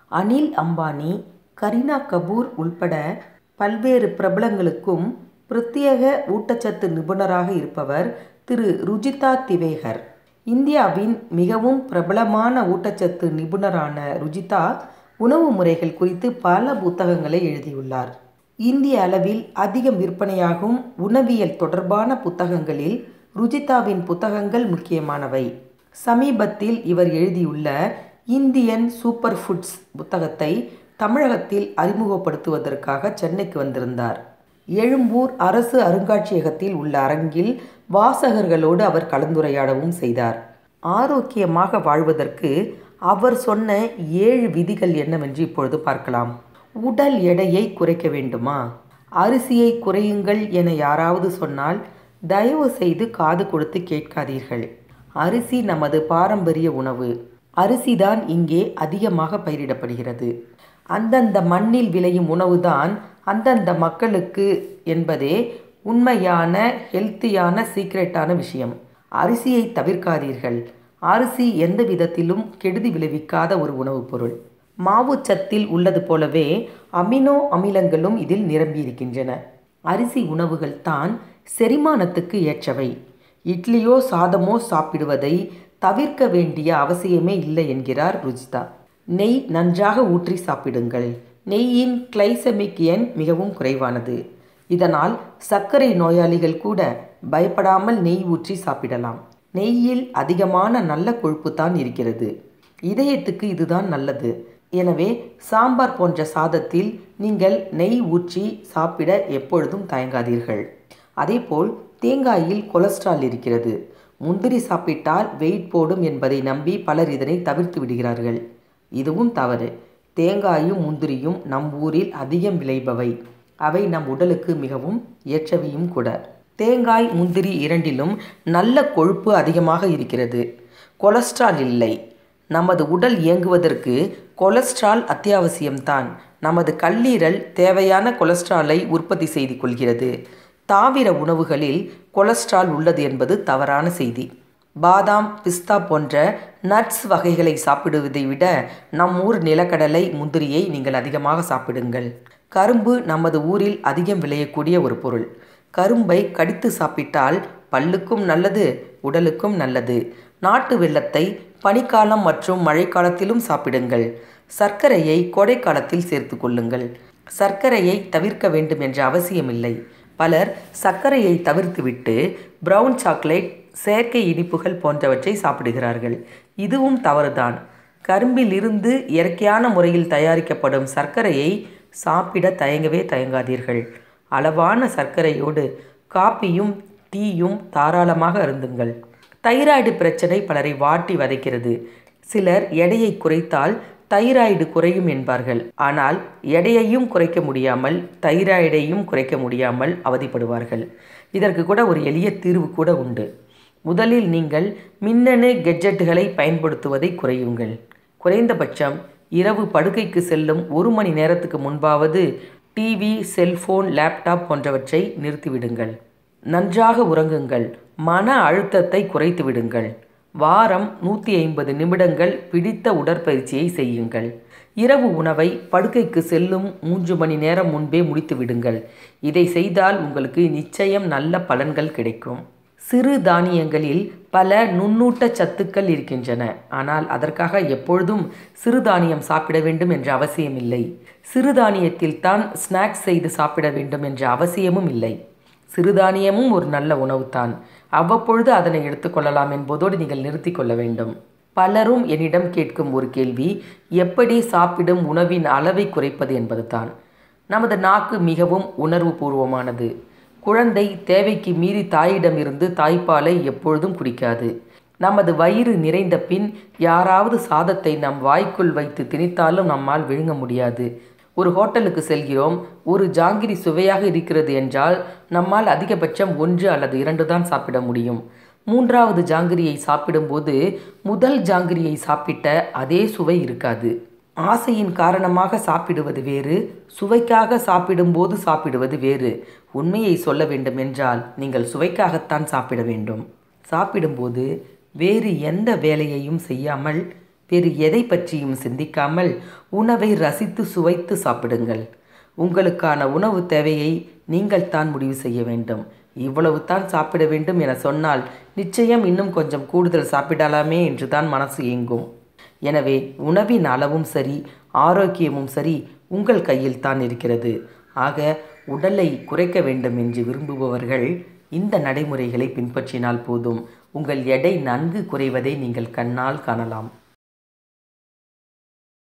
அனில் அம்பானி கரீனா கபூர் உள்பட பல்வேறு பிரபலங்களுக்கும் பிரத்யேக ஊட்டச்சத்து நிபுணராக இருப்பவர் திரு ருஜிதா திவேகர் இந்தியாவின் மிகவும் பிரபலமான ஊட்டச்சத்து நிபுணரான ருஜிதா உணவு முறைகள் குறித்து பல புத்தகங்களை எழுதியுள்ளார் இந்திய அளவில் அதிகம் விற்பனையாகும் உணவியல் தொடர்பான புத்தகங்களில் ருஜிதாவின் புத்தகங்கள் முக்கியமானவை சமீபத்தில் இவர் எழுதியுள்ள இந்தியன் சூப்பர் ஃபுட்ஸ் புத்தகத்தை தமிழகத்தில் அறிமுகப்படுத்துவதற்காக சென்னைக்கு வந்திருந்தார் எழும்பூர் அரசு அருங்காட்சியகத்தில் உள்ள அரங்கில் வாசகர்களோடு அவர் கலந்துரையாடவும் செய்தார் ஆரோக்கியமாக வாழ்வதற்கு அவர் சொன்ன ஏழு விதிகள் என்னவென்று இப்பொழுது பார்க்கலாம் உடல் எடையை குறைக்க வேண்டுமா அரிசியை குறையுங்கள் என யாராவது சொன்னால் தயவு செய்து காது கொடுத்து கேட்காதீர்கள் அரிசி நமது பாரம்பரிய உணவு அரிசிதான் இங்கே அதிகமாக பயிரிடப்படுகிறது அந்தந்த மண்ணில் விளையும் உணவுதான் அந்தந்த மக்களுக்கு என்பதே உண்மையான ஹெல்த்தியான சீக்ரெட்டான விஷயம் அரிசியை தவிர்க்காதீர்கள் அரிசி எந்த விதத்திலும் கெடுதி விளைவிக்காத ஒரு உணவுப் பொருள் மாவுச்சத்தில் உள்ளது போலவே அமினோ அமிலங்களும் இதில் நிரம்பியிருக்கின்றன அரிசி உணவுகள் தான் செரிமானத்துக்கு ஏற்றவை இட்லியோ சாதமோ சாப்பிடுவதை தவிர்க்க வேண்டிய அவசியமே இல்லை என்கிறார் ருஜிதா நெய் நன்றாக ஊற்றி சாப்பிடுங்கள் நெய்யின் கிளைசமிக் எண் மிகவும் குறைவானது இதனால் சர்க்கரை நோயாளிகள் கூட பயப்படாமல் நெய் ஊற்றி சாப்பிடலாம் நெய்யில் அதிகமான நல்ல கொழுப்பு தான் இருக்கிறது இதயத்துக்கு இதுதான் நல்லது எனவே சாம்பார் போன்ற சாதத்தில் நீங்கள் நெய் ஊற்றி சாப்பிட எப்பொழுதும் தயங்காதீர்கள் அதேபோல் தேங்காயில் கொலஸ்ட்ரால் இருக்கிறது முந்திரி சாப்பிட்டால் வெயிட் போடும் என்பதை நம்பி பலர் இதனை தவிர்த்து விடுகிறார்கள் இதுவும் தவறு தேங்காயும் முந்திரியும் நம் ஊரில் அதிகம் விளைபவை அவை நம் உடலுக்கு மிகவும் ஏற்றவையும் கூட தேங்காய் முந்திரி இரண்டிலும் நல்ல கொழுப்பு அதிகமாக இருக்கிறது கொலஸ்ட்ரால் இல்லை நமது உடல் இயங்குவதற்கு கொலஸ்ட்ரால் அத்தியாவசியம்தான் நமது கல்லீரல் தேவையான கொலஸ்ட்ராலை உற்பத்தி செய்து கொள்கிறது தாவிர உணவுகளில் கொலஸ்ட்ரால் உள்ளது என்பது தவறான செய்தி பாதாம் பிஸ்தா போன்ற நட்ஸ் வகைகளை சாப்பிடுவதை விட நம் ஊர் நிலக்கடலை முந்திரியை நீங்கள் அதிகமாக சாப்பிடுங்கள் கரும்பு நமது ஊரில் அதிகம் விளையக்கூடிய ஒரு பொருள் கரும்பை கடித்து சாப்பிட்டால் பல்லுக்கும் நல்லது உடலுக்கும் நல்லது நாட்டு வெள்ளத்தை பனிக்காலம் மற்றும் மழைக்காலத்திலும் சாப்பிடுங்கள் சர்க்கரையை கோடைக்காலத்தில் சேர்த்து கொள்ளுங்கள் சர்க்கரையை தவிர்க்க வேண்டும் என்ற அவசியமில்லை பலர் சர்க்கரையை தவிர்த்துவிட்டு பிரவுன் சாக்லேட் செயற்கை இனிப்புகள் போன்றவற்றை சாப்பிடுகிறார்கள் இதுவும் தவறுதான் கரும்பிலிருந்து இயற்கையான முறையில் தயாரிக்கப்படும் சர்க்கரையை சாப்பிட தயங்கவே தயங்காதீர்கள் அளவான சர்க்கரையோடு காப்பியும் டீயும் தாராளமாக அருந்துங்கள் தைராய்டு பிரச்சனை பலரை வாட்டி வதைக்கிறது சிலர் எடையை குறைத்தால் தைராய்டு குறையும் என்பார்கள் ஆனால் எடையையும் குறைக்க முடியாமல் தைராய்டையும் குறைக்க முடியாமல் அவதிப்படுவார்கள் இதற்கு கூட ஒரு எளிய தீர்வு கூட உண்டு முதலில் நீங்கள் மின்னணு கெட்ஜெட்டுகளை பயன்படுத்துவதை குறையுங்கள் குறைந்தபட்சம் இரவு படுக்கைக்கு செல்லும் ஒரு மணி நேரத்துக்கு முன்பாவது டிவி செல்போன் லேப்டாப் போன்றவற்றை நிறுத்திவிடுங்கள் நன்றாக உறங்குங்கள் மன அழுத்தத்தை குறைத்து விடுங்கள் வாரம் நூற்றி ஐம்பது நிமிடங்கள் பிடித்த உடற்பயிற்சியை செய்யுங்கள் இரவு உணவை படுக்கைக்கு செல்லும் மூன்று மணி நேரம் முன்பே முடித்து விடுங்கள் இதை செய்தால் உங்களுக்கு நிச்சயம் நல்ல பலன்கள் கிடைக்கும் சிறு தானியங்களில் பல நுண்ணூட்ட சத்துக்கள் இருக்கின்றன ஆனால் அதற்காக எப்பொழுதும் சிறுதானியம் சாப்பிட வேண்டும் என்ற அவசியமில்லை சிறுதானியத்தில் தான் ஸ்நாக்ஸ் செய்து சாப்பிட வேண்டும் என்ற அவசியமும் இல்லை சிறுதானியமும் ஒரு நல்ல உணவுதான் அவ்வப்பொழுது அதனை எடுத்துக்கொள்ளலாம் என்பதோடு நீங்கள் நிறுத்தி கொள்ள வேண்டும் பலரும் என்னிடம் கேட்கும் ஒரு கேள்வி எப்படி சாப்பிடும் உணவின் அளவை குறைப்பது என்பதுதான் நமது நாக்கு மிகவும் உணர்வு பூர்வமானது குழந்தை தேவைக்கு மீறி தாயிடமிருந்து தாய்ப்பாலை எப்பொழுதும் குடிக்காது நமது வயிறு நிறைந்த பின் யாராவது சாதத்தை நம் வாய்க்குள் வைத்து திணித்தாலும் நம்மால் விழுங்க முடியாது ஒரு ஹோட்டலுக்கு செல்கிறோம் ஒரு ஜாங்கிரி சுவையாக இருக்கிறது என்றால் நம்மால் அதிகபட்சம் ஒன்று அல்லது இரண்டு தான் சாப்பிட முடியும் மூன்றாவது ஜாங்கிரியை சாப்பிடும்போது முதல் ஜாங்கிரியை சாப்பிட்ட அதே சுவை இருக்காது ஆசையின் காரணமாக சாப்பிடுவது வேறு சுவைக்காக சாப்பிடும்போது சாப்பிடுவது வேறு உண்மையை சொல்ல வேண்டும் என்றால் நீங்கள் சுவைக்காகத்தான் சாப்பிட வேண்டும் சாப்பிடும்போது வேறு எந்த வேலையையும் செய்யாமல் வேறு எதை பற்றியும் சிந்திக்காமல் உணவை ரசித்து சுவைத்து சாப்பிடுங்கள் உங்களுக்கான உணவு தேவையை நீங்கள் தான் முடிவு செய்ய வேண்டும் இவ்வளவு தான் சாப்பிட வேண்டும் என சொன்னால் நிச்சயம் இன்னும் கொஞ்சம் கூடுதல் சாப்பிடலாமே என்று தான் மனசு இயங்கும் எனவே உணவின் அளவும் சரி ஆரோக்கியமும் சரி உங்கள் கையில் தான் இருக்கிறது ஆக உடலை குறைக்க வேண்டும் என்று விரும்புபவர்கள் இந்த நடைமுறைகளை பின்பற்றினால் போதும் உங்கள் எடை நன்கு குறைவதை நீங்கள் கண்ணால் காணலாம்